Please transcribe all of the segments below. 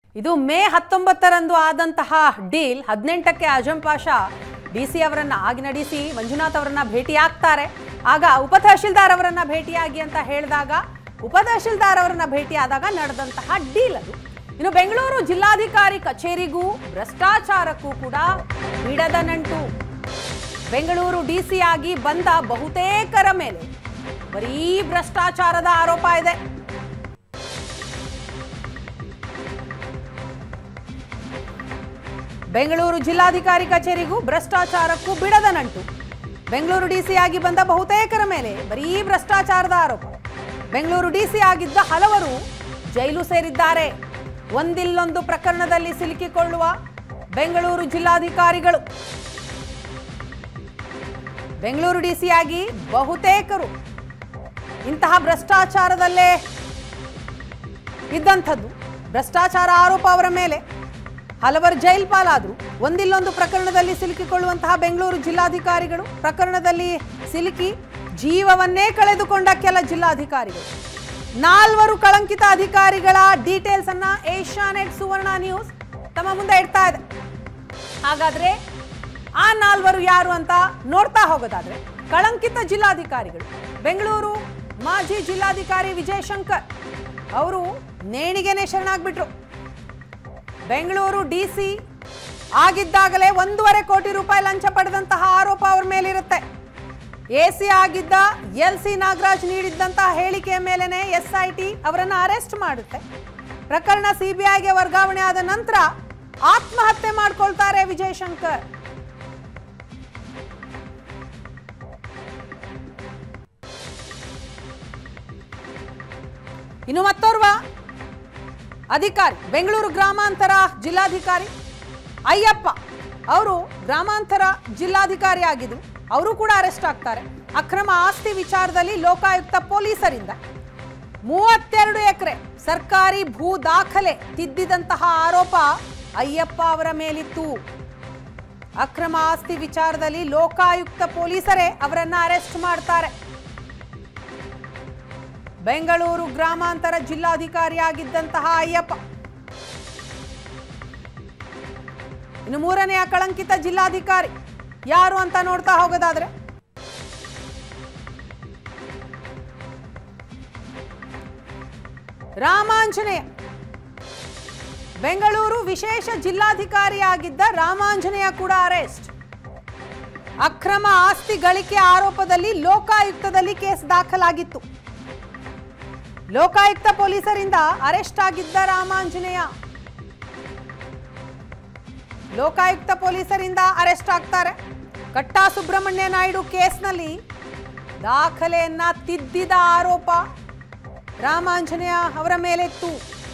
ಇದು ಮೇ ಹತ್ತೊಂಬತ್ತರಂದು ಆದಂತಹ ಡೀಲ್ ಹದಿನೆಂಟಕ್ಕೆ ಅಜಂ ಪಾಷಾ ಡಿ ಸಿ ಅವರನ್ನ ಆಗಿನ ಡಿ ಸಿ ಮಂಜುನಾಥ್ ಅವರನ್ನ ಭೇಟಿಯಾಗ್ತಾರೆ ಆಗ ಉಪ ತಹಶೀಲ್ದಾರ್ ಅವರನ್ನ ಭೇಟಿಯಾಗಿ ಅಂತ ಹೇಳಿದಾಗ ಉಪ ತಹಶೀಲ್ದಾರ್ ಅವರನ್ನ ಭೇಟಿಯಾದಾಗ ನಡೆದಂತಹ ಡೀಲ್ ಅದು ಇನ್ನು ಬೆಂಗಳೂರು ಜಿಲ್ಲಾಧಿಕಾರಿ ಕಚೇರಿಗೂ ಭ್ರಷ್ಟಾಚಾರಕ್ಕೂ ಕೂಡ ಬಿಡದ ನಂಟು ಬೆಂಗಳೂರು ಡಿ ಸಿ ಆಗಿ ಬಂದ ಬಹುತೇಕರ ಮೇಲೆ ಬರೀ ಭ್ರಷ್ಟಾಚಾರದ ಆರೋಪ ಇದೆ ಬೆಂಗಳೂರು ಜಿಲ್ಲಾಧಿಕಾರಿ ಕಚೇರಿಗೂ ಭ್ರಷ್ಟಾಚಾರಕ್ಕೂ ಬಿಡದ ನಂಟು ಬೆಂಗಳೂರು ಡಿಸಿ ಆಗಿ ಬಂದ ಬಹುತೇಕರ ಮೇಲೆ ಬರೀ ಭ್ರಷ್ಟಾಚಾರದ ಆರೋಪ ಬೆಂಗಳೂರು ಡಿಸಿ ಆಗಿದ್ದ ಹಲವರು ಜೈಲು ಸೇರಿದ್ದಾರೆ ಒಂದಿಲ್ಲೊಂದು ಪ್ರಕರಣದಲ್ಲಿ ಸಿಲುಕಿಕೊಳ್ಳುವ ಬೆಂಗಳೂರು ಜಿಲ್ಲಾಧಿಕಾರಿಗಳು ಬೆಂಗಳೂರು ಡಿಸಿ ಆಗಿ ಬಹುತೇಕರು ಇಂತಹ ಭ್ರಷ್ಟಾಚಾರದಲ್ಲೇ ಇದ್ದಂಥದ್ದು ಭ್ರಷ್ಟಾಚಾರ ಆರೋಪ ಅವರ ಮೇಲೆ ಹಲವರು ಜೈಲ್ ಪಾಲಾದ್ರು ಒಂದಿಲ್ಲೊಂದು ಪ್ರಕರಣದಲ್ಲಿ ಸಿಲುಕಿಕೊಳ್ಳುವಂತಹ ಬೆಂಗಳೂರು ಜಿಲ್ಲಾಧಿಕಾರಿಗಳು ಪ್ರಕರಣದಲ್ಲಿ ಸಿಲುಕಿ ಜೀವವನ್ನೇ ಕಳೆದುಕೊಂಡ ಕೆಲ ಜಿಲ್ಲಾಧಿಕಾರಿಗಳು ನಾಲ್ವರು ಕಳಂಕಿತ ಅಧಿಕಾರಿಗಳ ಡೀಟೇಲ್ಸ್ ಅನ್ನ ಏಷ್ಯಾನೆಟ್ ಸುವರ್ಣ ನ್ಯೂಸ್ ತಮ್ಮ ಮುಂದೆ ಇಡ್ತಾ ಇದೆ ಹಾಗಾದ್ರೆ ಆ ನಾಲ್ವರು ಯಾರು ಅಂತ ನೋಡ್ತಾ ಹೋಗೋದಾದ್ರೆ ಕಳಂಕಿತ ಜಿಲ್ಲಾಧಿಕಾರಿಗಳು ಬೆಂಗಳೂರು ಮಾಜಿ ಜಿಲ್ಲಾಧಿಕಾರಿ ವಿಜಯ್ ಶಂಕರ್ ಅವರು ನೇಣಿಗೆನೆ ಶರಣಾಗ್ಬಿಟ್ರು ಬೆಂಗಳೂರು ಡಿ ಸಿ ಆಗಿದ್ದಾಗಲೇ ಒಂದೂವರೆ ಕೋಟಿ ರೂಪಾಯಿ ಲಂಚ ಪಡೆದಂತಹ ಆರೋಪ ಅವ್ರ ಮೇಲಿರುತ್ತೆ ಎ ಸಿ ಆಗಿದ್ದ ಎಲ್ ಸಿ ನಾಗರಾಜ್ ನೀಡಿದ್ದಂತಹ ಹೇಳಿಕೆಯ ಮೇಲೆನೆ ಎಸ್ ಐ ಟಿ ಅವರನ್ನು ಅರೆಸ್ಟ್ ಮಾಡುತ್ತೆ ಪ್ರಕರಣ ಸಿಬಿಐಗೆ ವರ್ಗಾವಣೆ ಆದ ನಂತರ ಆತ್ಮಹತ್ಯೆ ಮಾಡ್ಕೊಳ್ತಾರೆ ವಿಜಯ್ ಶಂಕರ್ ಇನ್ನು ಮತ್ತೋರ್ವ ಅಧಿಕಾರಿ ಬೆಂಗಳೂರು ಗ್ರಾಮಾಂತರ ಜಿಲ್ಲಾಧಿಕಾರಿ ಅಯ್ಯಪ್ಪ ಅವರು ಗ್ರಾಮಾಂತರ ಜಿಲ್ಲಾಧಿಕಾರಿ ಆಗಿದ್ರು ಅವರು ಕೂಡ ಅರೆಸ್ಟ್ ಆಗ್ತಾರೆ ಅಕ್ರಮ ಆಸ್ತಿ ವಿಚಾರದಲ್ಲಿ ಲೋಕಾಯುಕ್ತ ಪೊಲೀಸರಿಂದ ಮೂವತ್ತೆರಡು ಎಕರೆ ಸರ್ಕಾರಿ ಭೂ ದಾಖಲೆ ತಿದ್ದಿದಂತಹ ಆರೋಪ ಅಯ್ಯಪ್ಪ ಅವರ ಮೇಲಿತ್ತು ಅಕ್ರಮ ಆಸ್ತಿ ವಿಚಾರದಲ್ಲಿ ಲೋಕಾಯುಕ್ತ ಪೊಲೀಸರೇ ಅವರನ್ನ ಅರೆಸ್ಟ್ ಮಾಡ್ತಾರೆ ಬೆಂಗಳೂರು ಗ್ರಾಮಾಂತರ ಜಿಲ್ಲಾಧಿಕಾರಿಯಾಗಿದ್ದಂತಹ ಅಯ್ಯಪ್ಪ ಇನ್ನು ಮೂರನೆಯ ಕಳಂಕಿತ ಜಿಲ್ಲಾಧಿಕಾರಿ ಯಾರು ಅಂತ ನೋಡ್ತಾ ಹೋಗೋದಾದ್ರೆ ರಾಮಾಂಜನೇಯ ಬೆಂಗಳೂರು ವಿಶೇಷ ಜಿಲ್ಲಾಧಿಕಾರಿಯಾಗಿದ್ದ ರಾಮಾಂಜನೇಯ ಕೂಡ ಅರೆಸ್ಟ್ ಅಕ್ರಮ ಆಸ್ತಿ ಗಳಿಕೆ ಆರೋಪದಲ್ಲಿ ಲೋಕಾಯುಕ್ತದಲ್ಲಿ ಕೇಸ್ ದಾಖಲಾಗಿತ್ತು ಲೋಕಾಯುಕ್ತ ಪೊಲೀಸರಿಂದ ಅರೆಸ್ಟ್ ಆಗಿದ್ದ ರಾಮಾಂಜನೇಯ ಲೋಕಾಯುಕ್ತ ಪೊಲೀಸರಿಂದ ಅರೆಸ್ಟ್ ಆಗ್ತಾರೆ ಕಟ್ಟಾ ಸುಬ್ರಹ್ಮಣ್ಯ ನಾಯ್ಡು ಕೇಸ್ನಲ್ಲಿ ದಾಖಲೆಯನ್ನ ತಿದ್ದಿದ ಆರೋಪ ರಾಮಾಂಜನೇಯ ಅವರ ಮೇಲಿತ್ತು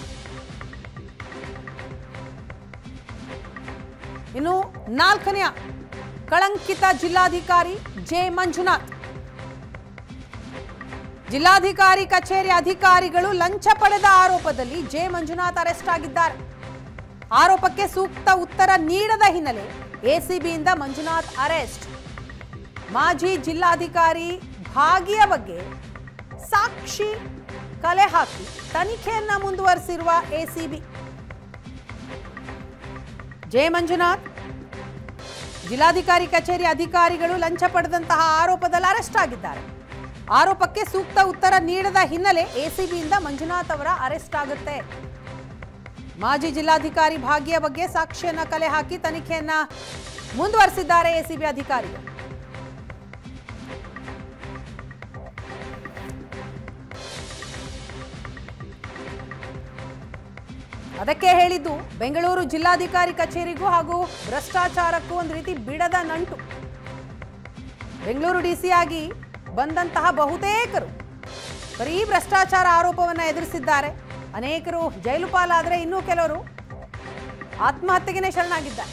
ಇನ್ನು ನಾಲ್ಕನೆಯ ಕಳಂಕಿತ ಜಿಲ್ಲಾಧಿಕಾರಿ ಜೆ ಮಂಜುನಾಥ್ ಜಿಲ್ಲಾಧಿಕಾರಿ ಕಚೇರಿ ಅಧಿಕಾರಿಗಳು ಲಂಚ ಪಡೆದ ಆರೋಪದಲ್ಲಿ ಜೆ ಮಂಜುನಾಥ್ ಅರೆಸ್ಟ್ ಆಗಿದ್ದಾರೆ ಆರೋಪಕ್ಕೆ ಸೂಕ್ತ ಉತ್ತರ ನೀಡದ ಹಿನ್ನೆಲೆ ಎಸಿಬಿಯಿಂದ ಮಂಜುನಾಥ್ ಅರೆಸ್ಟ್ ಮಾಜಿ ಜಿಲ್ಲಾಧಿಕಾರಿ ಭಾಗಿಯ ಬಗ್ಗೆ ಸಾಕ್ಷಿ ಕಲೆ ಹಾಕಿ ತನಿಖೆಯನ್ನ ಮುಂದುವರೆಸಿರುವ ಎಸಿಬಿ ಜೆ ಮಂಜುನಾಥ್ ಜಿಲ್ಲಾಧಿಕಾರಿ ಕಚೇರಿ ಅಧಿಕಾರಿಗಳು ಲಂಚ ಪಡೆದಂತಹ ಆರೋಪದಲ್ಲಿ ಅರೆಸ್ಟ್ ಆಗಿದ್ದಾರೆ ಆರೋಪಕ್ಕೆ ಸೂಕ್ತ ಉತ್ತರ ನೀಡದ ಹಿನ್ನೆಲೆ ಎಸಿಬಿಯಿಂದ ಮಂಜುನಾಥ್ ಅವರ ಅರೆಸ್ಟ್ ಆಗುತ್ತೆ ಮಾಜಿ ಜಿಲ್ಲಾಧಿಕಾರಿ ಭಾಗ್ಯ ಬಗ್ಗೆ ಸಾಕ್ಷ್ಯನ ಕಲೆ ಹಾಕಿ ತನಿಖೆಯನ್ನ ಮುಂದುವರೆಸಿದ್ದಾರೆ ಎಸಿಬಿ ಅಧಿಕಾರಿಗಳು ಅದಕ್ಕೆ ಹೇಳಿದ್ದು ಬೆಂಗಳೂರು ಜಿಲ್ಲಾಧಿಕಾರಿ ಕಚೇರಿಗೂ ಹಾಗೂ ಭ್ರಷ್ಟಾಚಾರಕ್ಕೂ ಒಂದು ರೀತಿ ಬಿಡದ ನಂಟು ಬೆಂಗಳೂರು ಡಿಸಿ ಆಗಿ ಬಂದಂತಹ ಬಹುತೇಕರು ಬರೀ ಭ್ರಷ್ಟಾಚಾರ ಆರೋಪವನ್ನು ಎದುರಿಸಿದ್ದಾರೆ ಅನೇಕರು ಜೈಲು ಪಾಲಾದರೆ ಇನ್ನೂ ಕೆಲವರು ಆತ್ಮಹತ್ಯೆಗೆ ಶರಣಾಗಿದ್ದಾರೆ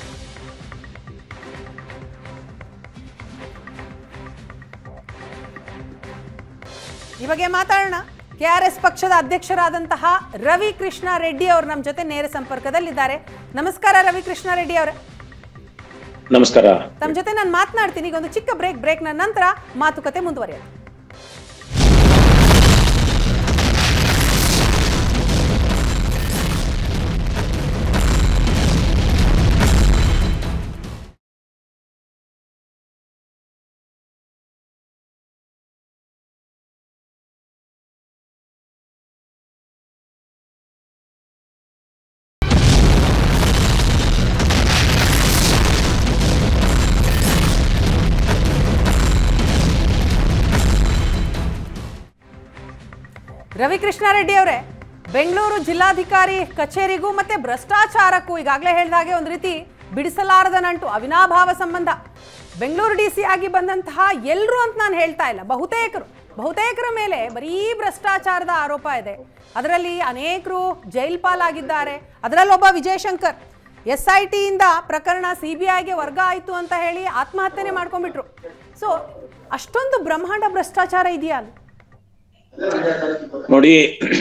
ಈ ಬಗ್ಗೆ ಮಾತಾಡೋಣ ಕೆಆರ್ಎಸ್ ಪಕ್ಷದ ಅಧ್ಯಕ್ಷರಾದಂತಹ ರವಿ ಕೃಷ್ಣ ರೆಡ್ಡಿ ಅವರು ನಮ್ಮ ಜೊತೆ ನೇರ ಸಂಪರ್ಕದಲ್ಲಿದ್ದಾರೆ ನಮಸ್ಕಾರ ರವಿ ಕೃಷ್ಣ ರೆಡ್ಡಿ ಅವರೇ ನಮಸ್ಕಾರ ತಮ್ಮ ಜೊತೆ ನಾನು ಮಾತನಾಡ್ತೀನಿ ಈಗ ಒಂದು ಚಿಕ್ಕ ಬ್ರೇಕ್ ಬ್ರೇಕ್ನ ನಂತರ ಮಾತುಕತೆ ಮುಂದುವರಿಯೋದು ರವಿಕೃಷ್ಣ ರೆಡ್ಡಿ ಅವರೇ ಬೆಂಗಳೂರು ಜಿಲ್ಲಾಧಿಕಾರಿ ಕಚೇರಿಗೂ ಮತ್ತೆ ಭ್ರಷ್ಟಾಚಾರಕ್ಕೂ ಈಗಾಗಲೇ ಹೇಳಿದ ಹಾಗೆ ಒಂದು ರೀತಿ ಬಿಡಿಸಲಾರದ ನಂಟು ಅವಿನಾಭಾವ ಸಂಬಂಧ ಬೆಂಗಳೂರು ಡಿ ಸಿ ಆಗಿ ಬಂದಂತಹ ಎಲ್ಲರೂ ಅಂತ ನಾನು ಹೇಳ್ತಾ ಇಲ್ಲ ಬಹುತೇಕರು ಬಹುತೇಕರ ಮೇಲೆ ಬರೀ ಭ್ರಷ್ಟಾಚಾರದ ಆರೋಪ ಇದೆ ಅದರಲ್ಲಿ ಅನೇಕರು ಜೈಲ್ ಪಾಲಾಗಿದ್ದಾರೆ ಅದರಲ್ಲೊಬ್ಬ ವಿಜಯಶಂಕರ್ ಎಸ್ ಐ ಟಿಯಿಂದ ಪ್ರಕರಣ ಸಿ ಬಿ ಐಗೆ ವರ್ಗ ಆಯಿತು ಅಂತ ಹೇಳಿ ಆತ್ಮಹತ್ಯೆನೇ ಮಾಡ್ಕೊಂಡ್ಬಿಟ್ರು ಸೊ ಅಷ್ಟೊಂದು ಬ್ರಹ್ಮಾಂಡ ಭ್ರಷ್ಟಾಚಾರ ಇದೆಯಾ ಅಲ್ಲಿ ನೋಡಿ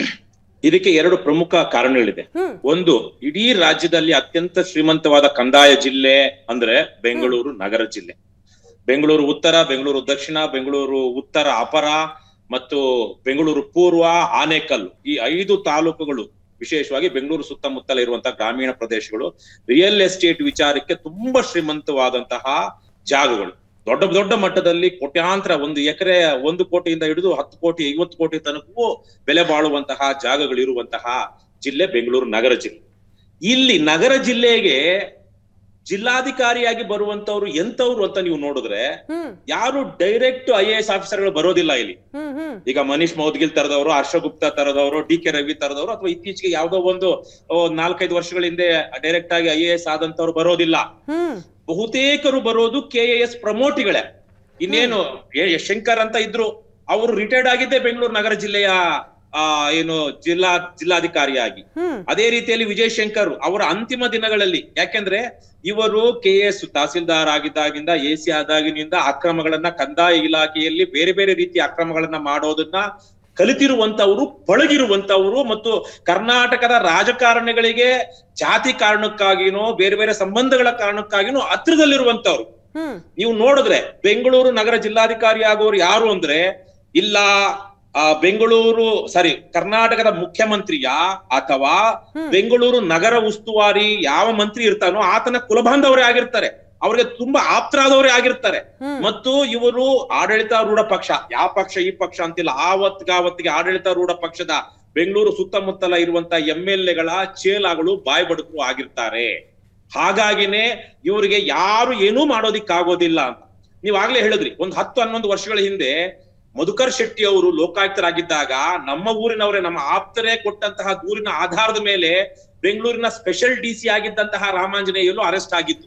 ಇದಕ್ಕೆ ಎರಡು ಪ್ರಮುಖ ಕಾರಣಗಳಿದೆ ಹ್ಮ್. ಒಂದು ಇಡೀ ರಾಜ್ಯದಲ್ಲಿ ಅತ್ಯಂತ ಶ್ರೀಮಂತವಾದ ಕಂದಾಯ ಜಿಲ್ಲೆ ಅಂದ್ರೆ ಬೆಂಗಳೂರು ನಗರ ಜಿಲ್ಲೆ ಬೆಂಗಳೂರು ಉತ್ತರ ಬೆಂಗಳೂರು ದಕ್ಷಿಣ ಬೆಂಗಳೂರು ಉತ್ತರ ಅಪರ ಮತ್ತು ಬೆಂಗಳೂರು ಪೂರ್ವ ಆನೇಕಲ್ ಈ ಐದು ತಾಲೂಕುಗಳು ವಿಶೇಷವಾಗಿ ಬೆಂಗಳೂರು ಸುತ್ತಮುತ್ತಲ ಇರುವಂತಹ ಗ್ರಾಮೀಣ ಪ್ರದೇಶಗಳು ರಿಯಲ್ ಎಸ್ಟೇಟ್ ವಿಚಾರಕ್ಕೆ ತುಂಬಾ ಶ್ರೀಮಂತವಾದಂತಹ ಜಾಗಗಳು ದೊಡ್ಡ ದೊಡ್ಡ ಮಟ್ಟದಲ್ಲಿ ಕೋಟ್ಯಾಂತರ ಒಂದು ಎಕರೆ ಒಂದು ಕೋಟಿಯಿಂದ ಹಿಡಿದು ಹತ್ತು ಕೋಟಿ ಐವತ್ತು ಕೋಟಿ ತನಕವೂ ಬೆಲೆ ಬಾಳುವಂತಹ ಜಾಗಗಳಿರುವಂತಹ ಜಿಲ್ಲೆ ಬೆಂಗಳೂರು ನಗರ ಜಿಲ್ಲೆ ಇಲ್ಲಿ ನಗರ ಜಿಲ್ಲೆಗೆ ಜಿಲ್ಲಾಧಿಕಾರಿಯಾಗಿ ಬರುವಂತವ್ರು ಎಂತವ್ರು ಅಂತ ನೀವು ನೋಡಿದ್ರೆ ಹ್ಮ್ ಯಾರು ಡೈರೆಕ್ಟ್ ಐ ಎ ಎಸ್ ಆಫೀಸರ್ಗಳು ಬರೋದಿಲ್ಲ ಇಲ್ಲಿ ಹ್ಮ್ ಹ್ಮ್ ಈಗ ಮನೀಶ್ ಮೌದ್ಗಿಲ್ ತರದವರು ಹರ್ಷಗುಪ್ತಾ ತರದವರು ಡಿ ಕೆ ರವಿ ತರದವರು ಅಥವಾ ಇತ್ತೀಚೆಗೆ ಯಾವ್ದೋ ಒಂದು ಓ, ನಾಲ್ಕೈದು ವರ್ಷಗಳ ಹಿಂದೆ ಡೈರೆಕ್ಟ್ ಆಗಿ ಐ ಎ ಎಸ್ ಆದಂತವ್ರು ಬರೋದಿಲ್ಲ ಹ್ಮ್ ಬಹುತೇಕರು ಬರೋದು ಕೆ ಎ ಎಸ್ ಪ್ರಮೋಟಿಗಳೇ ಇನ್ನೇನು ಎ- ಎಸ್ ಶಂಕರ್ ಅಂತ ಇದ್ರು ಅವರು ರಿಟೈರ್ಡ್ ಆಗಿದ್ದೆ ಬೆಂಗಳೂರು ನಗರ ಜಿಲ್ಲೆಯ ಆ ಏನು ಜಿಲ್ಲಾ ಜಿಲ್ಲಾಧಿಕಾರಿಯಾಗಿ ಹ್ಮ್ ಅದೇ ರೀತಿಯಲ್ಲಿ ವಿಜಯ್ ಶಂಕರ್ ಅವರ ಅಂತಿಮ ದಿನಗಳಲ್ಲಿ ಯಾಕೆಂದ್ರೆ ಇವರು ಕೆ ಎಸ್ ತಹಸೀಲ್ದಾರ್ ಆಗಿದ್ದಾಗಿಂದ ಎ ಸಿ ಆದಾಗಿನಿಂದ ಅಕ್ರಮಗಳನ್ನ ಕಂದಾಯ ಇಲಾಖೆಯಲ್ಲಿ ಬೇರೆ ಬೇರೆ ರೀತಿಯ ಅಕ್ರಮಗಳನ್ನ ಮಾಡೋದನ್ನ ಕಲಿತಿರುವಂತವರು ಪಳಗಿರುವಂತವರು ಮತ್ತು ಕರ್ನಾಟಕದ ರಾಜಕಾರಣಿಗಳಿಗೆ ಜಾತಿ ಕಾರಣಕ್ಕಾಗಿನೋ ಬೇರೆ ಬೇರೆ ಸಂಬಂಧಗಳ ಕಾರಣಕ್ಕಾಗಿನೋ ಹತ್ರದಲ್ಲಿರುವಂತವ್ರು ಹ್ಮ್ ನೀವು ನೋಡಿದ್ರೆ ಬೆಂಗಳೂರು ನಗರ ಜಿಲ್ಲಾಧಿಕಾರಿ ಆಗೋರು ಯಾರು ಅಂದ್ರೆ ಇಲ್ಲ ಆ ಬೆಂಗಳೂರು ಸಾರಿ ಕರ್ನಾಟಕದ ಮುಖ್ಯಮಂತ್ರಿಯ ಅಥವಾ ಹ್ಮ್. ಬೆಂಗಳೂರು ನಗರ ಉಸ್ತುವಾರಿ ಯಾವ ಮಂತ್ರಿ ಇರ್ತಾನೋ ಆತನ ಕುಲಬಾಂಧವರೇ ಆಗಿರ್ತಾರೆ ಅವ್ರಿಗೆ ತುಂಬಾ ಆಪ್ತರಾದವರೇ ಆಗಿರ್ತಾರೆ ಹ್ಮ್. ಮತ್ತು ಇವರು ಆಡಳಿತಾರೂಢ ಪಕ್ಷ ಯಾವ ಪಕ್ಷ ಈ ಪಕ್ಷ ಅಂತಿಲ್ಲ ಆವತ್ತಿಗಾವತ್ತಿಗೆ ಆಡಳಿತಾರೂಢ ಪಕ್ಷದ ಬೆಂಗಳೂರು ಸುತ್ತಮುತ್ತಲ ಇರುವಂತ ಎಂ ಎಲ್ ಎಗಳ ಚೇಲಾಗಳು ಬಾಯ್ ಬಡುಕರು ಆಗಿರ್ತಾರೆ ಹಾಗಾಗಿನೇ ಇವರಿಗೆ ಯಾರು ಏನೂ ಮಾಡೋದಿಕ್ಕಾಗೋದಿಲ್ಲ ಅಂತ ನೀವ್ ಆಗ್ಲೇ ಹೇಳಿದ್ರಿ ಒಂದ್ ಹತ್ತು ಹನ್ನೊಂದು ವರ್ಷಗಳ ಹಿಂದೆ ಮಧುಕರ್ ಶೆಟ್ಟಿ ಅವರು ಲೋಕಾಯುಕ್ತರಾಗಿದ್ದಾಗ ನಮ್ಮ ಊರಿನವರೇ ನಮ್ಮ ಆಪ್ತರೇ ಕೊಟ್ಟಂತಹ ದೂರಿನ ಆಧಾರದ ಮೇಲೆ ಬೆಂಗಳೂರಿನ ಸ್ಪೆಷಲ್ ಡಿ ಸಿ ಆಗಿದ್ದಂತಹ ರಾಮಾಂಜನೇಯಲು ಅರೆಸ್ಟ್ ಆಗಿತ್ತು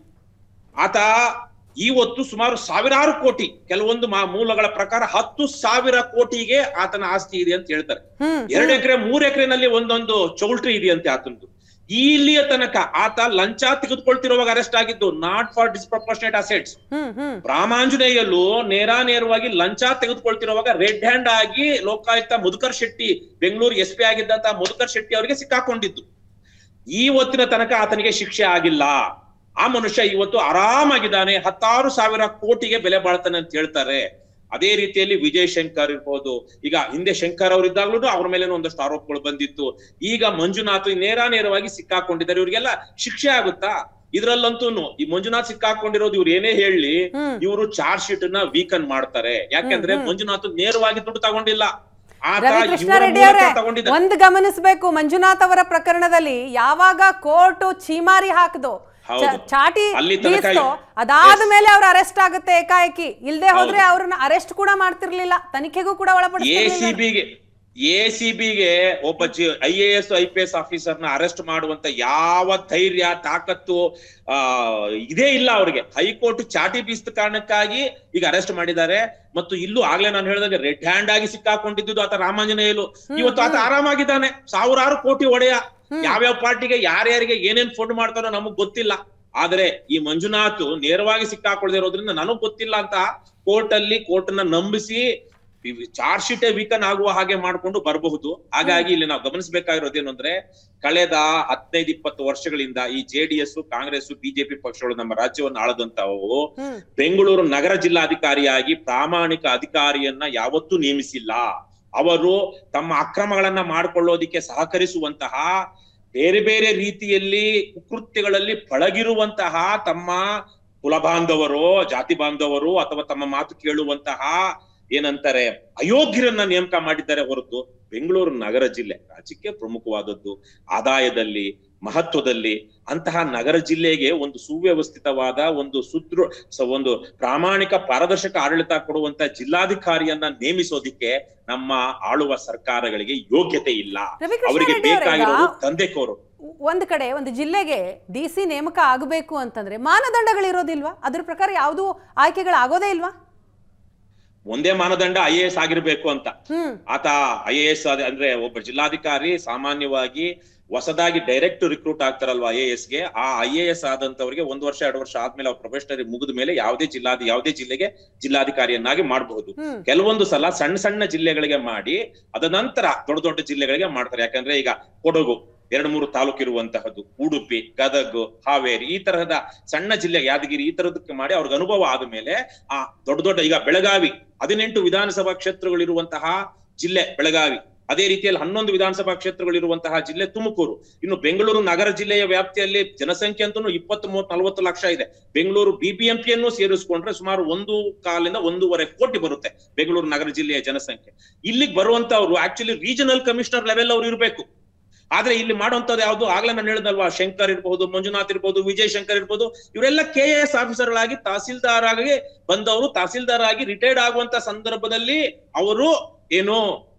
ಆತ ಇವತ್ತು ಸುಮಾರು ಸಾವಿರಾರು ಕೋಟಿ ಕೆಲವೊಂದು ಮಾ- ಮೂಲಗಳ ಪ್ರಕಾರ ಹತ್ತು ಸಾವಿರ ಕೋಟಿಗೆ ಆತನ ಆಸ್ತಿ ಇದೆ ಅಂತ ಹೇಳ್ತಾರೆ ಹ್ಮ್ ಎರಡು ಎಕರೆ ಮೂರ್ ಎಕರೆನಲ್ಲಿ ಒಂದೊಂದು ಚೌಲ್ಟ್ರಿ ಇದೆಯಂತೆ ಆತನದು ಇಲ್ಲಿಯ ತನಕ ಆತ ಲಂಚ ತೆಗೆದುಕೊಳ್ತಿರುವಾಗ ಅರೆಸ್ಟ್ ಆಗಿದ್ದು ನಾಟ್ ಫಾರ್ ಡಿಸ್ಪ್ರಪೋರ್ಷನೇಟ್ ಅಸೆಟ್ಸ್ ಹ್ಮ್ ಹ್ಮ್ ರಾಮಾಂಜನೇಯಲ್ಲೂ ನೇರಾನೇರವಾಗಿ ಲಂಚ ತೆಗೆದುಕೊಳ್ತಿರುವಾಗ ರೆಡ್ ಹ್ಯಾಂಡ್ ಆಗಿ ಲೋಕಾಯುಕ್ತ ಮಧುಕರ್ ಶೆಟ್ಟಿ ಬೆಂಗಳೂರು ಎಸ್ ಪಿ ಆಗಿದ್ದಂತ ಮಧುಕರ್ ಶೆಟ್ಟಿ ಅವರಿಗೆ ಸಿಕ್ಕಾಕೊಂಡಿದ್ದು ಇವತ್ತಿನ ತನಕ ಆತನಿಗೆ ಶಿಕ್ಷೆ ಆಗಿಲ್ಲ ಆ ಮನುಷ್ಯ ಇವತ್ತು ಆರಾಮಾಗಿದ್ದಾನೆ ಹತ್ತಾರು ಸಾವಿರ ಕೋಟಿಗೆ ಬೆಲೆ ಬಾಳ್ತಾನೆ ಅಂತ ಹೇಳ್ತಾರೆ ಅದೇ ರೀತಿಯಲ್ಲಿ ವಿಜಯ್ ಶಂಕರ್ ಇರ್ಬೋದು ಈಗ ಹಿಂದೆ ಶಂಕರ್ ಅವರಿದ್ದಾಗ್ಲೂ ಅವ್ರ ಮೇಲೆ ಒಂದಷ್ಟು ಆರೋಪಗಳು ಬಂದಿತ್ತು ಈಗ ಮಂಜುನಾಥ್ ನೇರ ನೇರವಾಗಿ ಸಿಕ್ಕಾಕೊಂಡಿದ್ದಾರೆ ಇವ್ರಿಗೆಲ್ಲ ಶಿಕ್ಷೆ ಆಗುತ್ತಾ ಇದ್ರಲ್ಲಂತೂ ಈ ಮಂಜುನಾಥ್ ಸಿಕ್ಕಾಕೊಂಡಿರೋದು ಇವ್ರು ಏನೇ ಹೇಳಿ ಹ್ಮ್. ಇವರು ಚಾರ್ಜ್ ಶೀಟ್ ನ ವೀಕನ್ ಮಾಡ್ತಾರೆ ಯಾಕೆಂದ್ರೆ ಹ್ಮ್, ಹ್ಮ್. ಮಂಜುನಾಥ್ ನೇರವಾಗಿ ದುಡ್ಡು ತಗೊಂಡಿಲ್ಲ ಆತ ರವಿಕೃಷ್ಣ ಇವರ ರೆಡ್ಡಿ ಮೂಲಕ ಅವರೇ ತಗೊಂಡಿದ್ದಾರೆ ಒಂದು ಗಮನಿಸಬೇಕು ಮಂಜುನಾಥ್ ಅವರ ಪ್ರಕರಣದಲ್ಲಿ ಯಾವಾಗ ಕೋರ್ಟ್ ಚೀಮಾರಿ ಹಾಕ್ದು ಹೌದು. ಚ- ಚಾಟಿ ಅಲ್ಲಿ ತನಕ ಬೀಸ್ತು, ಇದೆ. ಅದಾದ ಮೇಲೆ ಅವ್ರ ಅರೆಸ್ಟ್ ಆಗುತ್ತೆ ಏಕಾಏಕಿ ಇಲ್ದೆ ಹೋದ್ರೆ ಅವ್ರನ್ನ ಅರೆಸ್ಟ್ ಕೂಡ ಮಾಡ್ತಿರ್ಲಿಲ್ಲ ತನಿಖೆಗೂ ಕೂಡ ಎ ಒಳಪಡಿಸ್ತಿರ್ಲಿಲ್ಲ ಸಿ ಬಿಗೆ ಎ ಸಿ ಬಿಗೆ ಒಬ್ಬ I A S I P S officer ನ ಅರೆಸ್ಟ್ ಮಾಡುವಂತ ಯಾವ ಧೈರ್ಯ ತಾಕತ್ತು ಆ ಇದೇ ಇಲ್ಲ ಅವ್ರಿಗೆ ಹೈಕೋರ್ಟ್ ಚಾಟಿ ಬೀಸಿದ ಕಾರಣಕ್ಕಾಗಿ ಈಗ ಅರೆಸ್ಟ್ ಮಾಡಿದ್ದಾರೆ ಮತ್ತು ಇಲ್ಲೂ ಆಗ್ಲೇ ನಾನು ಹೇಳಿದಂಗೆ ರೆಡ್ ಹ್ಯಾಂಡ್ ಆಗಿ ಸಿಕ್ಕಾಕೊಂಡಿದ್ದು ಆತ ರಾಮಾಂಜನೇಯಲು ಇವತ್ತು ಆತ ಆರಾಮಾಗಿದ್ದಾನೆ ಸಾವಿರಾರು ಕೋಟಿ ಒಡೆಯ ಯಾವ್ಯಾವ ಪಾರ್ಟಿಗೆ ಯಾರ್ಯಾರಿಗೆ ಏನೇನ್ ಫಂಡ್ ಮಾಡ್ತಾರೋ ನಮಗ್ ಗೊತ್ತಿಲ್ಲ ಆದ್ರೆ ಈ ಮಂಜುನಾಥ್ ನೇರವಾಗಿ ಸಿಕ್ಕಾಕೊಳ್ದಿರೋದ್ರಿಂದ ನನಗ್ ಗೊತ್ತಿಲ್ಲ ಅಂತ ಕೋರ್ಟ್ ಅಲ್ಲಿ ಕೋರ್ಟ್ ನ ನಂಬಿಸಿ ಚಾರ್ಜ್ ಶೀಟೇ ವೀಕನ್ ಆಗುವ ಹಾಗೆ ಮಾಡ್ಕೊಂಡು ಬರಬಹುದು ಹಾಗಾಗಿ ಇಲ್ಲಿ ನಾವು ಗಮನಿಸಬೇಕಾಗಿರೋದೇನು ಅಂದ್ರೆ ಕಳೆದ ಹದಿನೈದು ಇಪ್ಪತ್ತು ವರ್ಷಗಳಿಂದ ಈ ಜೆಡಿಎಸ್ ಕಾಂಗ್ರೆಸ್ ಬಿಜೆಪಿ ಪಕ್ಷಗಳು ನಮ್ಮ ರಾಜ್ಯವನ್ನು ಆಳದಂತವು ಹ್ಮ್ ಬೆಂಗಳೂರು ನಗರ ಜಿಲ್ಲಾಧಿಕಾರಿಯಾಗಿ ಪ್ರಾಮಾಣಿಕ ಅಧಿಕಾರಿಯನ್ನ ಯಾವತ್ತೂ ನೇಮಿಸಿಲ್ಲ ಅವರು ತಮ್ಮ ಅಕ್ರಮಗಳನ್ನ ಮಾಡಿಕೊಳ್ಳೋದಿಕ್ಕೆ ಸಹಕರಿಸುವಂತಹ ಬೇರೆ ಬೇರೆ ರೀತಿಯಲ್ಲಿ ಕುಕೃತ್ಯಗಳಲ್ಲಿ ಪಳಗಿರುವಂತಹ ತಮ್ಮ ಕುಲ ಬಾಂಧವರು ಜಾತಿ ಬಾಂಧವರು ಅಥವಾ ತಮ್ಮ ಮಾತು ಕೇಳುವಂತಹ ಏನಂತಾರೆ ಅಯೋಗ್ಯರನ್ನ ನೇಮಕ ಮಾಡಿದ್ದಾರೆ ಹೊರತು ಬೆಂಗಳೂರು ನಗರ ಜಿಲ್ಲೆ ರಾಜ್ಯಕ್ಕೆ ಪ್ರಮುಖವಾದದ್ದು ಆದಾಯದಲ್ಲಿ ಮಹತ್ವದಲ್ಲಿ ಅಂತಹ ನಗರ ಜಿಲ್ಲೆಗೆ ಒಂದು ಸುವ್ಯವಸ್ಥಿತವಾದ ಒಂದು ಸುದೃ ಸ- ಒಂದು ಪ್ರಾಮಾಣಿಕ ಪಾರದರ್ಶಕ ಆಡಳಿತ ಕೊಡುವಂತ ಜಿಲ್ಲಾಧಿಕಾರಿಯನ್ನ ನೇಮಿಸೋದಿಕ್ಕೆ ನಮ್ಮ ಆಳುವ ಸರ್ಕಾರಗಳಿಗೆ ಯೋಗ್ಯತೆ ಇಲ್ಲ ರವಿಕೃಷ್ಣ ಅವರಿಗೆ ರೆಡ್ಡಿ ಅವರೇ, ಬೇಕಾಗಿರೋದು ಈಗ ತಂದೆಕೋರು ಒಂದ್ ಕಡೆ ಒಂದು ಜಿಲ್ಲೆಗೆ ಡಿ ಸಿ ನೇಮಕ ಆಗಬೇಕು ಅಂತಂದ್ರೆ ಮಾನದಂಡಗಳಿರೋದಿಲ್ವಾ ಅದ್ರ ಪ್ರಕಾರ ಯಾವುದು ಆಯ್ಕೆಗಳಾಗೋದೇ ಇಲ್ವಾ ಒಂದೇ ಮಾನದಂಡ ಐ ಎ ಎಸ್ ಆಗಿರ್ಬೇಕು ಅಂತ ಹ್ಮ್ ಆತ ಐ ಎ ಎಸ್ ಅಂದ್ರೆ ಒಬ್ಬ ಜಿಲ್ಲಾಧಿಕಾರಿ ಸಾಮಾನ್ಯವಾಗಿ ಹೊಸದಾಗಿ ಡೈರೆಕ್ಟ್ ರಿಕ್ರೂಟ್ ಆಗ್ತಾರಲ್ವಾ ಐ ಎ ಎಸ್ ಗೆ ಆ ಐ ಎ ಎಸ್ ಆದಂತವರಿಗೆ ಒಂದು ವರ್ಷ ಎರಡು ವರ್ಷ ಆದ್ಮೇಲೆ ಅವ್ರ ಪ್ರೊಫೆಷನರಿ ಮುಗಿದ ಮೇಲೆ ಯಾವುದೇ ಜಿಲ್ಲಾಧಿ ಯಾವುದೇ ಜಿಲ್ಲೆಗೆ ಜಿಲ್ಲಾಧಿಕಾರಿಯನ್ನಾಗಿ ಮಾಡಬಹುದು ಹ್ಮ್ ಕೆಲವೊಂದು ಸಲ ಸಣ್ಣ ಸಣ್ಣ ಜಿಲ್ಲೆಗಳಿಗೆ ಮಾಡಿ ಅದ ನಂತರ ದೊಡ್ಡ ದೊಡ್ಡ ಜಿಲ್ಲೆಗಳಿಗೆ ಮಾಡ್ತಾರೆ ಯಾಕಂದ್ರೆ ಈಗ ಕೊಡಗು ಎರಡು ಮೂರು ತಾಲೂಕು ಇರುವಂತಹದ್ದು ಉಡುಪಿ ಗದಗ್ ಹಾವೇರಿ ಈ ತರಹದ ಸಣ್ಣ ಜಿಲ್ಲೆ ಯಾದಗಿರಿ ಈ ತರದಕ್ಕೆ ಮಾಡಿ ಅವ್ರಿಗೆ ಅನುಭವ ಆದ್ಮೇಲೆ ಆ ದೊಡ್ಡ ದೊಡ್ಡ ಈಗ ಬೆಳಗಾವಿ ಹದಿನೆಂಟು ವಿಧಾನಸಭಾ ಕ್ಷೇತ್ರಗಳಿರುವಂತಹ ಜಿಲ್ಲೆ ಬೆಳಗಾವಿ ಅದೇ ರೀತಿಯಲ್ಲಿ ಹನ್ನೊಂದು ವಿಧಾನಸಭಾ ಕ್ಷೇತ್ರಗಳಿರುವಂತಹ ಜಿಲ್ಲೆ ತುಮಕೂರು ಇನ್ನು ಬೆಂಗಳೂರು ನಗರ ಜಿಲ್ಲೆಯ ವ್ಯಾಪ್ತಿಯಲ್ಲಿ ಜನಸಂಖ್ಯೆ ಅಂತೂ ಇಪ್ಪತ್ತು ಮೂವತ್ತು ನಲವತ್ತು ಲಕ್ಷ ಇದೆ ಬೆಂಗಳೂರು ಬಿಬಿಎಂಪಿಯನ್ನು ಸೇರಿಸ್ಕೊಂಡ್ರೆ ಸುಮಾರು ಒಂದು ಕಾಲಿಂದ ಒಂದೂವರೆ ಕೋಟಿ ಬರುತ್ತೆ ಬೆಂಗಳೂರು ನಗರ ಜಿಲ್ಲೆಯ ಜನಸಂಖ್ಯೆ ಇಲ್ಲಿಗೆ ಬರುವಂತವ್ರು ಆಕ್ಚುಲಿ ರೀಜನಲ್ ಕಮಿಷನರ್ ಲೆವೆಲ್ ಅವ್ರು ಇರಬೇಕು ಆದ್ರೆ ಇಲ್ಲಿ ಮಾಡುವಂತದ್ದು ಯಾವ್ದು ಆಗ್ಲೇ ನಾನು ಹೇಳಿದಲ್ವಾ ಶಂಕರ್ ಇರ್ಬಹುದು ಮಂಜುನಾಥ್ ಇರ್ಬೋದು ವಿಜಯ್ ಶಂಕರ್ ಇರ್ಬೋದು ಇವರೆಲ್ಲ ಕೆ ಎ ಎಸ್ ಆಫೀಸರ್ಗಳಾಗಿ ತಹಸೀಲ್ದಾರ್ ಆಗಿ ಬಂದವರು ತಹಸೀಲ್ದಾರ್ ಆಗಿ ರಿಟೈರ್ಡ್ ಆಗುವಂತ ಸಂದರ್ಭದಲ್ಲಿ ಅವರು ಏನು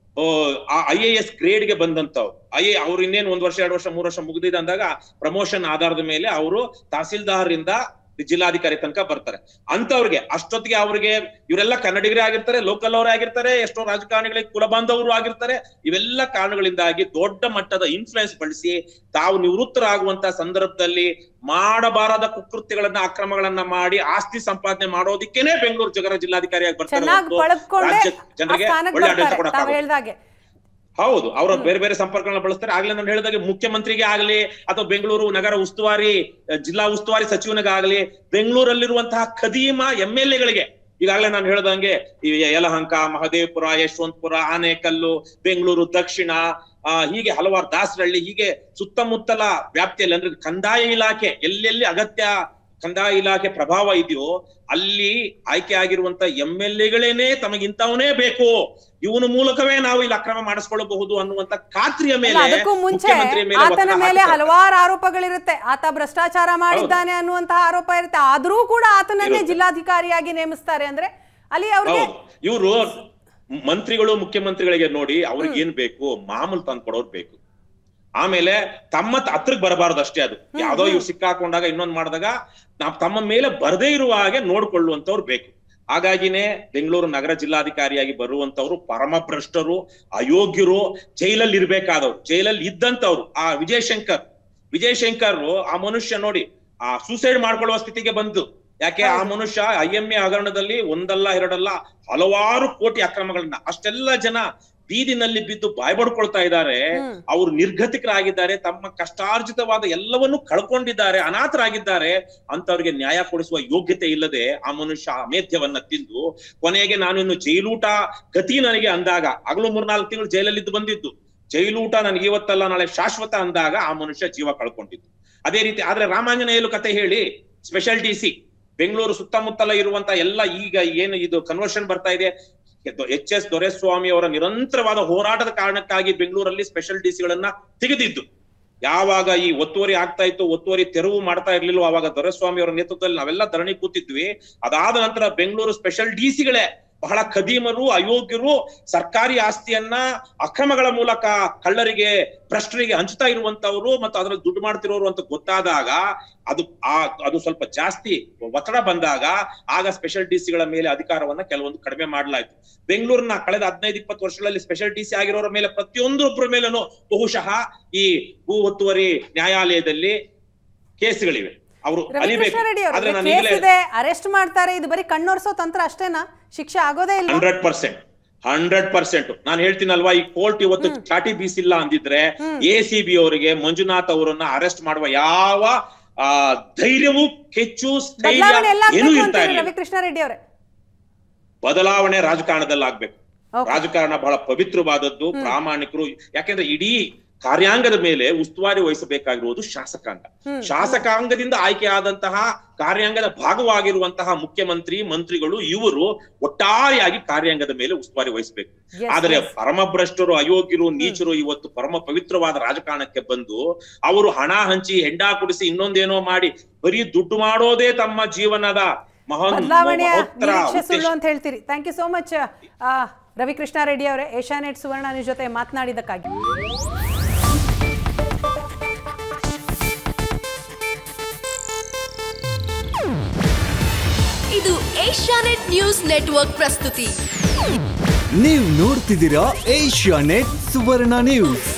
ಐ ಎ ಎಸ್ ಗ್ರೇಡ್ ಗೆ ಬಂದಂತವ್ರು ಐ ಎ ಅವ್ರು ಇನ್ನೇನು ಒಂದ್ ವರ್ಷ ಎರಡು ವರ್ಷ ಮೂರು ವರ್ಷ ಮುಗಿದಿದೆ ಅಂದಾಗ ಪ್ರಮೋಷನ್ ಆಧಾರದ ಮೇಲೆ ಅವರು ತಹಸೀಲ್ದಾರ್ ಇಂದ ಜಿಲ್ಲಾಧಿಕಾರಿ ತನಕ ಬರ್ತಾರೆ ಅಂತವ್ರಿಗೆ ಅಷ್ಟೊತ್ತಿಗೆ ಅವ್ರಿಗೆ ಇವರೆಲ್ಲ ಕನ್ನಡಿಗರೇ ಆಗಿರ್ತಾರೆ ಲೋಕಲ್ ಅವರೇ ಆಗಿರ್ತಾರೆ ಎಷ್ಟೋ ರಾಜಕಾರಣಿಗಳಿಗೆ ಕುಲಬಾಂಧವರು ಆಗಿರ್ತಾರೆ ಇವೆಲ್ಲ ಕಾರಣಗಳಿಂದಾಗಿ ದೊಡ್ಡ ಮಟ್ಟದ ಇನ್ಫ್ಲುಯೆನ್ಸ್ ಬಳಸಿ ತಾವು ನಿವೃತ್ತರಾಗುವಂತ ಸಂದರ್ಭದಲ್ಲಿ ಮಾಡಬಾರದ ಕುಕೃತ್ಯಗಳನ್ನ ಅಕ್ರಮಗಳನ್ನ ಮಾಡಿ ಆಸ್ತಿ ಸಂಪಾದನೆ ಮಾಡೋದಿಕ್ಕೇನೆ ಬೆಂಗಳೂರು ಜಗರ ಜಿಲ್ಲಾಧಿಕಾರಿಯಾಗಿ ಬರ್ತಾರೆ ಚೆನ್ನಾಗಿ ಹೊರ್ತು ಬಳಸ್ಕೊಂಡೆ ರಾಜ್ಯ ಆ ಜನರಿಗೆ ಸ್ಥಾನಕ್ಕೆ ಒಳ್ಳೆ ಆಡಳಿತ ಬರ್ತಾರೆ ತಾವ್ ಕೊಡಕ್ಕಾಗೋದು ಹೇಳ್ದಾಗೆ ಹೌದು ಅವರ ಬೇರೆ ಬೇರೆ ಸಂಪರ್ಕಗಳನ್ನ ಬಳಸ್ತಾರೆ ಆಗ್ಲೇ ನಾನು ಹೇಳಿದಾಗೆ ಮುಖ್ಯಮಂತ್ರಿಗೆ ಆಗಲಿ ಅಥವಾ ಬೆಂಗಳೂರು ನಗರ ಉಸ್ತುವಾರಿ ಅಹ್, ಜಿಲ್ಲಾ ಉಸ್ತುವಾರಿ ಸಚಿವನಿಗಾಗಲಿ ಬೆಂಗಳೂರಲ್ಲಿರುವಂತಹ ಖದೀಮ ಎಂ ಎಲ್ ಎಗಳಿಗೆ ಈಗಾಗಲೇ ನಾನು ಹೇಳ್ದಂಗೆ ಈ ಯಲಹಂಕ ಮಹದೇವಪುರ ಯಶವಂತಪುರ ಆನೇಕಲ್ಲು ಬೆಂಗಳೂರು ದಕ್ಷಿಣ ಆ ಹೀಗೆ ಹಲವಾರು ದಾಸರಳ್ಳಿ ಹೀಗೆ ಸುತ್ತಮುತ್ತಲ ವ್ಯಾಪ್ತಿಯಲ್ಲಿ ಅಂದ್ರೆ ಕಂದಾಯ ಇಲಾಖೆ ಎಲ್ಲೆಲ್ಲಿ ಅಗತ್ಯ ಕಂದಾಯ ಇಲಾಖೆ ಪ್ರಭಾವ ಇದೆಯೋ ಅಲ್ಲಿ ಆಯ್ಕೆ ಆಗಿರುವಂತ ಎಂ ಎಲ್ ಎಗಳೇನೆ ತಮಗಿಂತವನೇ ಬೇಕು ಇವನ ಮೂಲಕವೇ ನಾವು ಇಲ್ಲಿ ಅಕ್ರಮ ಮಾಡಿಸ್ಕೊಳ್ಳಬಹುದು ಅನ್ನುವಂತ ಖಾತ್ರಿಯ ಅಲ್ಲ, ಮೇಲೆ ಅದಕ್ಕೂ ಮುಂಚೆ ಮುಖ್ಯಮಂತ್ರಿಯ ಮೇಲೆ ಆತನ ಒತ್ತಡ ಮೇಲೆ ಹಾಕ್ತಾರೆ. ಹಲವಾರು ಆರೋಪಗಳಿರುತ್ತೆ ಆತ ಭ್ರಷ್ಟಾಚಾರ ಮಾಡಿದ್ದಾನೆ ಅನ್ನುವಂತಹ ಆರೋಪ ಇರುತ್ತೆ ಆದ್ರೂ ಕೂಡ ಆತನನ್ನೇ ಇರುತ್ತೆ. ಜಿಲ್ಲಾಧಿಕಾರಿಯಾಗಿ ನೇಮಿಸ್ತಾರೆ ಅಂದ್ರೆ ಅಲ್ಲಿ ಅವ್ರಿಗೆ ಹೌದು ಇವರು ಮಂತ್ರಿಗಳು ಮುಖ್ಯಮಂತ್ರಿಗಳಿಗೆ ನೋಡಿ ಅವ್ರಿಗೆ ಏನ್ ಬೇಕು ಮಾಮೂಲು ತಂದು ಕೊಡೋರ್ ಬೇಕು ಆಮೇಲೆ ತಮ್ಮ ತ- ಹತ್ರಕ್ ಬರಬಾರದು ಅಷ್ಟೇ ಅದು ಯಾವ್ದೋ ಇವ್ರು ಸಿಕ್ಕಾಕೊಂಡಾಗ ಇನ್ನೊಂದ್ ಮಾಡಿದಾಗ ನಾವ್ ತಮ್ಮ ಮೇಲೆ ಬರದೇ ಇರುವ ಹಾಗೆ ನೋಡ್ಕೊಳ್ಳುವಂತವ್ರು ಬೇಕು ಹಾಗಾಗಿನೇ ಬೆಂಗಳೂರು ನಗರ ಜಿಲ್ಲಾಧಿಕಾರಿಯಾಗಿ ಬರುವಂತವ್ರು ಪರಮಭ್ರಷ್ಟರು ಅಯೋಗ್ಯರು ಜೈಲಲ್ಲಿ ಇರ್ಬೇಕಾದವ್ರು ಜೈಲಲ್ಲಿ ಇದ್ದಂತವ್ರು ಆ ವಿಜಯ್ ಶಂಕರ್ ವಿಜಯ್ ಶಂಕರ್ ಆ ಮನುಷ್ಯ ನೋಡಿ ಆ ಸೂಸೈಡ್ ಮಾಡ್ಕೊಳ್ಳುವ ಸ್ಥಿತಿಗೆ ಬಂತು ಯಾಕೆ ಆ ಮನುಷ್ಯ ಐ ಎಂ ಎ ಹಗರಣದಲ್ಲಿ ಒಂದಲ್ಲ ಎರಡಲ್ಲ ಹಲವಾರು ಕೋಟಿ ಅಕ್ರಮಗಳನ್ನ ಅಷ್ಟೆಲ್ಲ ಜನ ಬೀದಿನಲ್ಲಿ ಬಿದ್ದು ಬಾಯ್ ಬಡ್ಕೊಳ್ತಾ ಇದ್ದಾರೆ ಹ್ಮ್. ಅವರು ನಿರ್ಗತಿಕರಾಗಿದ್ದಾರೆ ತಮ್ಮ ಕಷ್ಟಾರ್ಜಿತವಾದ ಎಲ್ಲವನ್ನೂ ಕಳ್ಕೊಂಡಿದ್ದಾರೆ ಅನಾಥರಾಗಿದ್ದಾರೆ ಅಂತವ್ರಿಗೆ ನ್ಯಾಯ ಕೊಡಿಸುವ ಯೋಗ್ಯತೆ ಇಲ್ಲದೆ ಆ ಮನುಷ್ಯ ಅಮೇಧ್ಯವನ್ನ ತಿಂದು ಕೊನೆಗೆ ನಾನು ಇನ್ನು ಜೈಲೂಟ ಗತಿ ನನಗೆ ಅಂದಾಗ ಆಗ್ಲೂ ಮೂರ್ನಾಲ್ಕು ತಿಂಗಳು ಜೈಲಲ್ಲಿದ್ದು ಬಂದಿದ್ದು ಜೈಲೂಟ ನನಗೆ ಇವತ್ತಲ್ಲ ನಾಳೆ ಶಾಶ್ವತ ಅಂದಾಗ ಆ ಮನುಷ್ಯ ಜೀವ ಕಳ್ಕೊಂಡಿದ್ದು ಅದೇ ರೀತಿ ಆದ್ರೆ ರಾಮಾಂಜನೇಯಲು ಕತೆ ಹೇಳಿ ಸ್ಪೆಷಲ್ ಡಿ ಸಿ ಬೆಂಗಳೂರು ಸುತ್ತಮುತ್ತಲ ಇರುವಂತ ಎಲ್ಲ ಈಗ ಏನು ಇದು ಕನ್ವರ್ಷನ್ ಬರ್ತಾ ಇದೆ ಎಚ್ ಎಸ್ ದೊರೆಸ್ವಾಮಿ ಅವರ ನಿರಂತರವಾದ ಹೋರಾಟದ ಕಾರಣಕ್ಕಾಗಿ ಬೆಂಗಳೂರಲ್ಲಿ ಸ್ಪೆಷಲ್ ಡಿ ಸಿಗಳನ್ನ ತೆಗೆದಿದ್ದು ಯಾವಾಗ ಈ ಒತ್ತುವರಿ ಆಗ್ತಾ ಇತ್ತು ಒತ್ತುವರಿ ತೆರವು ಮಾಡ್ತಾ ಇರ್ಲಿಲ್ವೋ ಅವಾಗ ದೊರೆಸ್ವಾಮಿ ಅವರ ನೇತೃತ್ವದಲ್ಲಿ ನಾವೆಲ್ಲ ಧರಣಿ ಕೂತಿದ್ವಿ ಅದಾದ ನಂತರ ಬೆಂಗಳೂರು ಸ್ಪೆಷಲ್ ಡಿ ಸಿಗಳೇ ಬಹಳ ಖದೀಮರು ಅಯೋಗ್ಯರು ಸರ್ಕಾರಿ ಆಸ್ತಿಯನ್ನ ಅಕ್ರಮಗಳ ಮೂಲಕ ಕಳ್ಳರಿಗೆ ಭ್ರಷ್ಟರಿಗೆ ಹಂಚ್ತಾ ಇರುವಂತವ್ರು ಮತ್ತು ಅದ್ರಲ್ಲಿ ದುಡ್ಡು ಮಾಡ್ತಿರೋರು ಅಂತ ಗೊತ್ತಾದಾಗ ಅದು ಆ ಅದು ಸ್ವಲ್ಪ ಜಾಸ್ತಿ ಒತ್ತಡ ಬಂದಾಗ ಆಗ ಸ್ಪೆಷಲ್ ಡಿ ಸಿಗಳ ಮೇಲೆ ಅಧಿಕಾರವನ್ನ ಕೆಲವೊಂದು ಕಡಿಮೆ ಮಾಡಲಾಯ್ತು ಬೆಂಗಳೂರಿನ ಕಳೆದ ಹದಿನೈದು ಇಪ್ಪತ್ತು ವರ್ಷಗಳಲ್ಲಿ ಸ್ಪೆಷಲ್ ಡಿ ಸಿ ಆಗಿರೋರ ಮೇಲೆ ಪ್ರತಿಯೊಂದೊಬ್ಬರ ಮೇಲೇನು ಬಹುಶಃ ಈ ಭೂ ಒತ್ತುವರಿ ನ್ಯಾಯಾಲಯದಲ್ಲಿ ಕೇಸ್ಗಳಿವೆ ಅವರು ಅಲಿಬೇಕು ರವಿಕೃಷ್ಣ ರೆಡ್ಡಿ ಆದ್ರೆ ಅವರು ನಾನು ಕೇಸ್ ಈಗಲೇ ಇದೆ ಅರೆಸ್ಟ್ ಮಾಡ್ತಾರೆ ಇದು ಬರೀ ಕಣ್ಣೊರ್ಸೋ ತಂತ್ರ ಅಷ್ಟೇನಾ ಶಿಕ್ಷೆ ಆಗೋದೇ ಇಲ್ಲ ಹಂಡ್ರೆಡ್ ಪರ್ಸೆಂಟ್ ಹಂಡ್ರೆಡ್ ಪರ್ಸೆಂಟ್ ನಾನು ಹೇಳ್ತೀನಲ್ವಾ ಈ ಕೋರ್ಟ್ ಇವತ್ತು ಚಾಟಿ ಬೀಸಿಲ್ಲ ಅಂದಿದ್ರೆ ಎ ಸಿ ಬಿ ಅವರಿಗೆ ಮಂಜುನಾಥ್ ಅವರನ್ನ ಅರೆಸ್ಟ್ ಮಾಡುವ ಯಾವ ಆ ಧೈರ್ಯವೂ ಕೆಚ್ಚು ಸ್ಥೈರ್ಯ ಬದಲಾವಣೆ ಎಲ್ಲ ಏನೂ ಆಗ್ಬೇಕು ಇರ್ತಾ ಅಂತೀರಿ ಇರ್ಲಿಲ್ಲ ರವಿಕೃಷ್ಣ ರೆಡ್ಡಿ ಅವರೇ ಬದಲಾವಣೆ ರಾಜಕಾರಣದಲ್ಲಿ ಆಗ್ಬೇಕು Okay. ರಾಜಕಾರಣ ಬಹಳ ಪವಿತ್ರವಾದದ್ದು ಪ್ರಾಮಾಣಿಕರು ಯಾಕೆಂದ್ರೆ ಇಡೀ ಕಾರ್ಯಾಂಗದ ಮೇಲೆ ಉಸ್ತುವಾರಿ ವಹಿಸಬೇಕಾಗಿರುವುದು ಶಾಸಕಾಂಗ ಹ್ಮ್. ಶಾಸಕಾಂಗದಿಂದ ಆಯ್ಕೆಯಾದಂತಹ ಕಾರ್ಯಾಂಗದ ಭಾಗವಾಗಿರುವಂತಹ ಮುಖ್ಯಮಂತ್ರಿ ಮಂತ್ರಿಗಳು ಇವರು ಒಟ್ಟಾರೆಯಾಗಿ ಕಾರ್ಯಾಂಗದ ಮೇಲೆ ಉಸ್ತುವಾರಿ ವಹಿಸಬೇಕು Yes, ಆದರೆ yes. ಪರಮಭ್ರಷ್ಟರು ಅಯೋಗ್ಯರು ನೀಚರು ಇವತ್ತು ಪರಮ ಪವಿತ್ರವಾದ ರಾಜಕಾರಣಕ್ಕೆ ಬಂದು ಅವರು ಹಣ ಹಂಚಿ ಹೆಂಡ ಕುಡಿಸಿ ಇನ್ನೊಂದೇನೋ ಮಾಡಿ ಬರೀ ದುಡ್ಡು ಮಾಡೋದೇ ತಮ್ಮ ಜೀವನದ ಮಹಾನ್ ಬದಲಾವಣೆಯ ಮಹೋತ್ತರ ನಿರೀಕ್ಷೆ ಉದ್ದೇಶ ಸುಳ್ಳು ಅಂತ ಹೇಳ್ತೀರಿ thank you so much Ravikrishna Reddy ಅವರೇ ಏಷ್ಯಾನೆಟ್ ಸುವರ್ಣ ನ್ಯೂಸ್ ಜೊತೆ ಮಾತನಾಡಿದ್ದಕ್ಕಾಗಿ ಇದು ಏಷ್ಯಾನೆಟ್ ನ್ಯೂಸ್ ನೆಟ್ವರ್ಕ್ ಪ್ರಸ್ತುತಿ ನೀವು ನೋಡ್ತಿದ್ದೀರಾ ಏಷ್ಯಾ ನೆಟ್ ಸುವರ್ಣ ನ್ಯೂಸ್